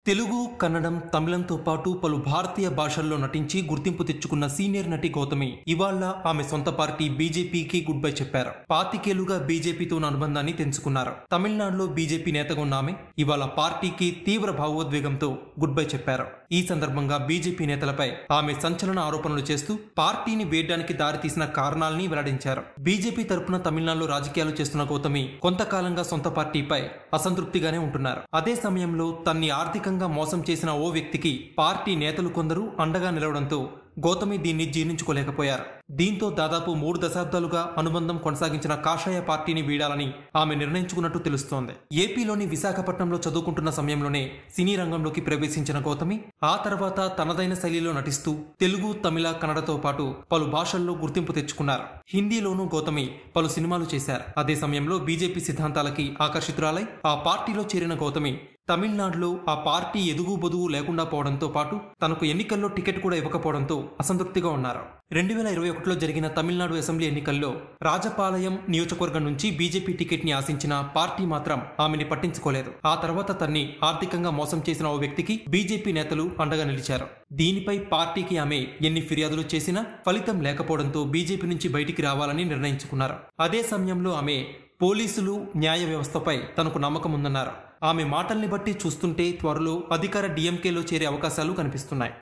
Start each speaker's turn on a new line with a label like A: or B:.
A: తెలుగు కన్నడం తమిళంతో పాటు పలు భారతీయ భాషల్లో నటించి గుర్తింపు తెచ్చుకున్న సీనియర్ నటి గౌతమి ఇవాళ ఆమె సొంత పార్టీ బీజేపీకి గుడ్ బై చెప్పారు పాతికేలుగా బీజేపీతో ఉన్న అనుబంధాన్ని తెంచుకున్నారు తమిళనాడులో బీజేపీ నేతగా ఉన్న ఆమె ఇవాళ పార్టీకి తీవ్ర భావోద్వేగంతో గుడ్ బై చెప్పారు ఈ సందర్భంగా బీజేపీ నేతలపై ఆమె సంచలన ఆరోపణలు చేస్తూ పార్టీని వేయడానికి దారితీసిన కారణాలని వెల్లడించారు బీజేపీ తరపున తమిళనాడులో రాజకీయాలు చేస్తున్న గౌతమి కొంతకాలంగా సొంత పార్టీపై అసంతృప్తిగానే ఉంటున్నారు అదే సమయంలో తన్ని ఆర్థికంగా మోసం చేసిన ఓ వ్యక్తికి పార్టీ నేతలు కొందరు అండగా నిలవడంతో గౌతమి దీన్ని జీర్ణించుకోలేకపోయారు దీంతో దాదాపు మూడు దశాబ్దాలుగా అనుబంధం కొనసాగించిన కాషాయ పార్టీని వీడాలని ఆమె నిర్ణయించుకున్నట్టు తెలుస్తోంది ఏపీలోని విశాఖపట్నంలో చదువుకుంటున్న సమయంలోనే సినీ రంగంలోకి ప్రవేశించిన గౌతమి ఆ తర్వాత తనదైన శైలిలో నటిస్తూ తెలుగు తమిళ కన్నడతో పాటు పలు భాషల్లో గుర్తింపు తెచ్చుకున్నారు హిందీలోనూ గౌతమి పలు సినిమాలు చేశారు అదే సమయంలో బీజేపీ సిద్ధాంతాలకి ఆకర్షితురాలై ఆ పార్టీలో చేరిన గౌతమి తమిళనాడులో ఆ పార్టీ ఎదుగు బొదుగు లేకుండా పోవడంతో పాటు తనకు ఎన్నికల్లో టికెట్ కూడా ఇవ్వకపోవడంతో అసంతృప్తిగా ఉన్నారు రెండు వేల ఇరవై ఒకటిలో జరిగిన తమిళనాడు అసెంబ్లీ ఎన్నికల్లో రాజపాలయం నియోజకవర్గం నుంచి బీజేపీ టికెట్ ని ఆశించిన పార్టీ మాత్రం ఆమెని పట్టించుకోలేదు ఆ తర్వాత తన్ని ఆర్థికంగా మోసం చేసిన ఓ వ్యక్తికి బీజేపీ నేతలు అండగా నిలిచారు దీనిపై పార్టీకి ఆమె ఎన్ని ఫిర్యాదులు చేసినా ఫలితం లేకపోవడంతో బీజేపీ నుంచి బయటికి రావాలని నిర్ణయించుకున్నారు అదే సమయంలో ఆమె పోలీసులు న్యాయ వ్యవస్థపై తనకు నమ్మకం ఉందన్నారు ఆమె మాటల్ని బట్టి చూస్తుంటే త్వరలో అధికార డీఎంకేలో చేరే అవకాశాలు కనిపిస్తున్నాయి